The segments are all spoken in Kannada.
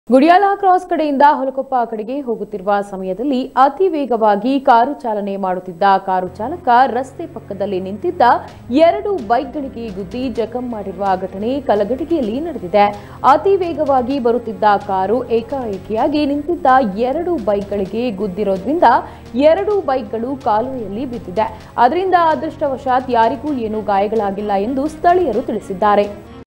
ಗುಡಿಯಾಲ ಕ್ರಾಸ್ ಕಡೆಯಿಂದ ಹೊಲಕೊಪ್ಪ ಕಡೆಗೆ ಹೋಗುತ್ತಿರುವ ಸಮಯದಲ್ಲಿ ಅತಿ ವೇಗವಾಗಿ ಕಾರು ಚಾಲನೆ ಮಾಡುತ್ತಿದ್ದ ಕಾರು ಚಾಲಕ ರಸ್ತೆ ಪಕ್ಕದಲ್ಲಿ ನಿಂತಿದ್ದ ಎರಡು ಬೈಕ್ಗಳಿಗೆ ಗುದ್ದಿ ಜಖಂ ಮಾಡಿರುವ ಘಟನೆ ಕಲಘಟಗಿಯಲ್ಲಿ ನಡೆದಿದೆ ಅತಿ ವೇಗವಾಗಿ ಬರುತ್ತಿದ್ದ ಕಾರು ಏಕಾಏಕಿಯಾಗಿ ನಿಂತಿದ್ದ ಎರಡು ಬೈಕ್ಗಳಿಗೆ ಗುದ್ದಿರೋದ್ರಿಂದ ಎರಡು ಬೈಕ್ಗಳು ಕಾಲುವೆಯಲ್ಲಿ ಬಿದ್ದಿದೆ ಅದರಿಂದ ಅದೃಷ್ಟವಶಾತ್ ಯಾರಿಗೂ ಏನೂ ಗಾಯಗಳಾಗಿಲ್ಲ ಎಂದು ಸ್ಥಳೀಯರು ತಿಳಿಸಿದ್ದಾರೆ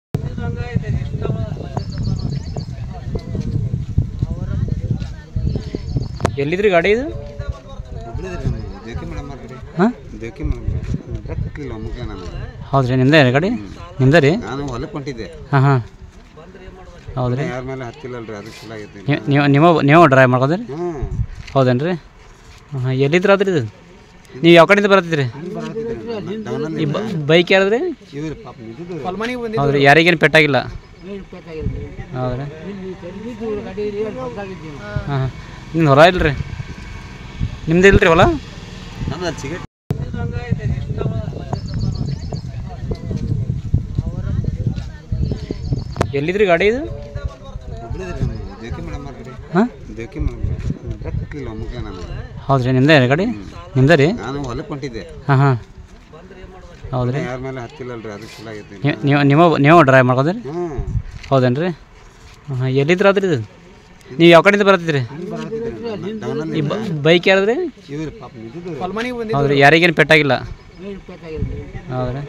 ಎಲ್ಲಿದ್ರಿ ಗಾಡಿ ಇದು ಹುಬ್ಳಿದ್ರಿ ನಮ್ದು ದೇವಕಿ ಮೇಡಮ್ ರೀ ಹಾಂ ದೇವಕಿ ಮೇಡಮ್ ಕಟ್ಟಿಲ್ಲ ಮುಖ್ಯ ನಾನು ಹೌದ್ರಿ ನಿಮ್ದೇ ರೀ ಗಾಡಿ ನಿಮ್ದೇ ರೀ ನಾನು ಹೊಲಕ್ಕೆ ಹೊಂಟಿದ್ದೆ ಹಾಂ ಹಾಂ ಹೌದ್ರಿ ಯಾರ ಮೇಲೆ ಹತ್ತಿಲ್ಲಲ್ರಿ ಅದು ಚಲೋ ಆಗೈತಿ ನೀವು ನೀವು ನೀವು ನೀವು ಡ್ರೈವ್ ಮಾಡ್ಕೋದ್ರಿ ಹ್ಞೂ ಹೌದೇನು ರೀ ಹಾಂ ಎಲ್ಲಿದ್ರಿ ಅದ್ರಿ ಇದು ನೀವು ಯಾವ ಕಡೆಯಿಂದ ಬರತ್ತಿದ್ರಿ ಈ ಬೈಕ್ ಯಾರದ್ರಿ ಇವ್ರಿ ಪಾಪ ನಿಂತಿದ್ದು ಹೌದ್ರಿ ಯಾರಿಗೇನು ಪೆಟ್ಟಾಗಿಲ್ಲ ಹೌದ್ರಿ ಹಾಂ ಹಾಂ ನಿಮ್ದು ಹೊಲ ಇಲ್ರಿ ನಿಮ್ದು ಇಲ್ರಿ ಹೊಲ ನಮ್ದು ಅದು ಸಿಗಟ್ ಎಲ್ಲಿದ್ರಿ ಗಾಡಿ ಇದು ಹುಬ್ಳಿದ್ರಿ ನಮ್ದು ದೇವಕಿ ಮೇಡಮ್ ರೀ ಹಾಂ ದೇವಕಿ ಮೇಡಮ್ ಕಟ್ಟಿಲ್ಲ ಮುಖ್ಯ ನಾನು ಹೌದ್ರಿ ನಿಮ್ದೇ ರೀ ಗಾಡಿ ನಿಮ್ದೇ ರೀ ನಾನು ಹೊಲಕ್ಕೆ ಹೊಂಟಿದ್ದೆ ಹಾಂ ಹಾಂ ಹೌದ್ರಿ ಯಾರ ಮೇಲೆ ಹತ್ತಿಲ್ಲಲ್ರಿ ಅದು ಚಲೋ ಆಗೈತಿ ನೀವು ನೀವು ನೀವು ನೀವು ಡ್ರೈವ್ ಮಾಡ್ಕೋದ್ರಿ ಹ್ಞೂ ಹೌದೇನು ರೀ ಹಾಂ ಎಲ್ಲಿದ್ರಿ ಅದ್ರಿ ಇದು ನೀವು ಯಾವ ಕಡೆಯಿಂದ ಬರತ್ತಿದ್ರಿ ಈ ಬೈಕ್ ಯಾರದ್ರಿ ಇವ್ರಿ ಪಾಪ ನಿಂತಿದ್ದು ಹೌದ್ರಿ ಯಾರಿಗೇನು ಪೆಟ್ಟಾಗಿಲ್ಲ ಹೌದ್ರಿ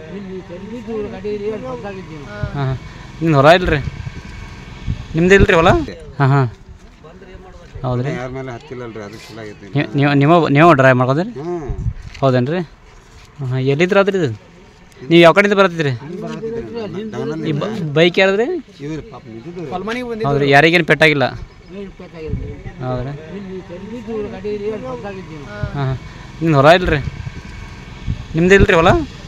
ಹಾಂ ಹಾಂ ನಿಮ್ದು ಹೊಲ ಇಲ್ರಿ ನಿಮ್ದು ಇಲ್ರಿ ಹೊಲ ಹಾಂ ಹಾಂ ಹೌದ್ರಿ ಯಾರ ಮೇಲೆ ಹತ್ತಿಲ್ಲಲ್ರಿ ಅದು ಚಲೋ ಆಗೈತಿ ನೀವು ನೀವು ನೀವು ನೀವು ಡ್ರೈವ್ ಮಾಡ್ಕೋದ್ರಿ ಹ್ಞೂ ಹೌದೇನು ರೀ ಹಾಂ ಎಲ್ಲಿದ್ರಿ ಅದ್ರಿ ಇದು ನೀವು ಯಾವ ಕಡೆಯಿಂದ ಬರತ್ತಿದ್ರಿ ಈ ಬೈಕ್ ಯಾರದ್ರಿ ಇವ್ರಿ ಪಾಪ ನಿಂತಿದ್ದು ಹೌದ್ರಿ ಯಾರಿಗೇನು ಪೆಟ್ಟಾಗಿಲ್ಲ ಹೌದ್ರಿ ಹಾಂ ಹಾಂ ನಿಮ್ದು ಹೊಲ ಇಲ್ರಿ ನಿಮ್ದು ಇಲ್ರಿ ಹೊಲ